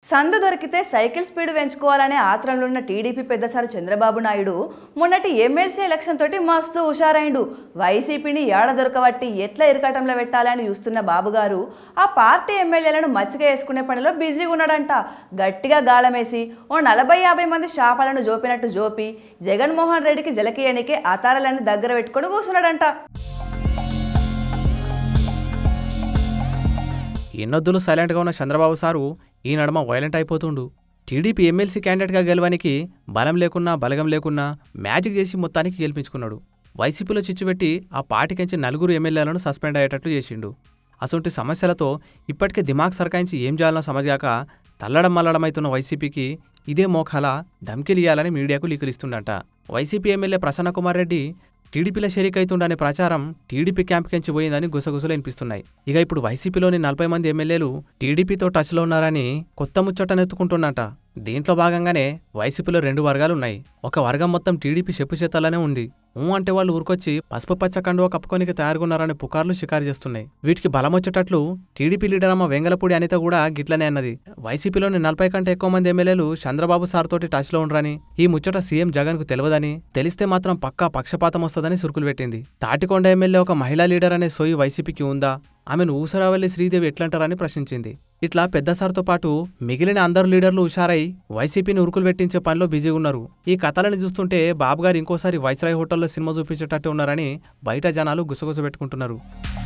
సందు దొరికితే cycle speed పెంచుకోవాలనే ఆత్రంలో ఉన్న టీడీపీ పెద్దసారు చంద్రబాబు నాయుడు మొన్నటి ఎమ్మెల్సీ ఎలక్షన్ తోటి మస్తు హుషారైండు వైసీపీని ఏడ దొరకబట్టి ఎట్లా ఇరకటంలో పెట్టాలని చూస్తున్న బాబు గారు ఆ పార్టీ ఎమ్మెల్యేలను మచ్చిగా వేసుకునే పనిలో బిజీగా ఉన్నాడంట గట్టిగా గాళమేసి ఓ నలభై యాభై మంది శాపాలను జోపినట్టు జోపి జగన్మోహన్ రెడ్డికి జలకీయనికే ఆతారాలన్నీ దగ్గర పెట్టుకొని కూర్చున్నాడంట ఎన్నొద్దులు సైలెంట్గా ఉన్న చంద్రబాబు సారు ఈ నడమ వైలెంట్ అయిపోతుండు టీడీపీ ఎమ్మెల్సీ క్యాండిడేట్గా గెలవడానికి బలం లేకున్నా బలగం లేకున్నా మ్యాజిక్ చేసి మొత్తానికి గెలిపించుకున్నాడు వైసీపీలో చిచ్చుపెట్టి ఆ పార్టీకించి నలుగురు ఎమ్మెల్యేలను సస్పెండ్ అయ్యేటట్లు చేసిండు అసొంటి సమస్యలతో ఇప్పటికే దిమాగ్ సర్కాయించి ఏం చేయాలనో సమజాక తల్లడం మల్లడమైతున్న వైసీపీకి ఇదే మోఖాల ధమ్కిలియాలని మీడియాకు లీకులిస్తుండట వైసీపీ ఎమ్మెల్యే ప్రసన్న కుమార్ రెడ్డి టీడీపీలో షరీకైతుండనే ప్రచారం టీడీపీ క్యాంప్కించి పోయిందని గుసగుసలు వినిపిస్తున్నాయి ఇక ఇప్పుడు వైసీపీలోని నలభై మంది ఎమ్మెల్యేలు టీడీపీతో టచ్లో ఉన్నారని కొత్త ముచ్చటనెత్తుకుంటున్నట దీంట్లో భాగంగానే వైసీపీలో రెండు వర్గాలున్నాయి ఒక వర్గం మొత్తం టీడీపీ చెప్పు చేతాలనే ఉంది ఊ అంటే వాళ్ళు ఊరుకొచ్చి పసుపు పచ్చ కండువ కప్పుకోనికి తయారుగున్నారనే పుకార్లు షికారు చేస్తున్నాయి వీటికి బలమొచ్చేటట్లు టీడీపీ లీడర్ అమ్మ వెంగళపూడి అనిత కూడా గిట్లనే అన్నది వైసీపీలోని నలభై కంటే ఎక్కువ మంది ఎమ్మెల్యేలు చంద్రబాబు సార్ తోటి టచ్లో ఉండరని ఈ ముచ్చట సీఎం జగన్ కు తెలియదని తెలిస్తే మాత్రం పక్కా పక్షపాతం వస్తుందని సురుకులు పెట్టింది తాటికొండ ఎమ్మెల్యే ఒక మహిళా లీడర్ అనే సోయి వైసీపీకి ఉందా ఆమెను ఊసరావల్లి శ్రీదేవి ఎట్లంటారని ప్రశ్నించింది ఇట్లా పెద్ద సార్తో పాటు మిగిలిన అందరు లీడర్లు హుషారై వైసీపీని ఉరుకులు పెట్టించే పనిలో బిజీగా ఉన్నారు ఈ కథలను చూస్తుంటే బాబుగారు ఇంకోసారి వైస్రాయ్ హోటల్లో సినిమా చూపించేటట్టు ఉన్నారని బయట జనాలు గుసగుస పెట్టుకుంటున్నారు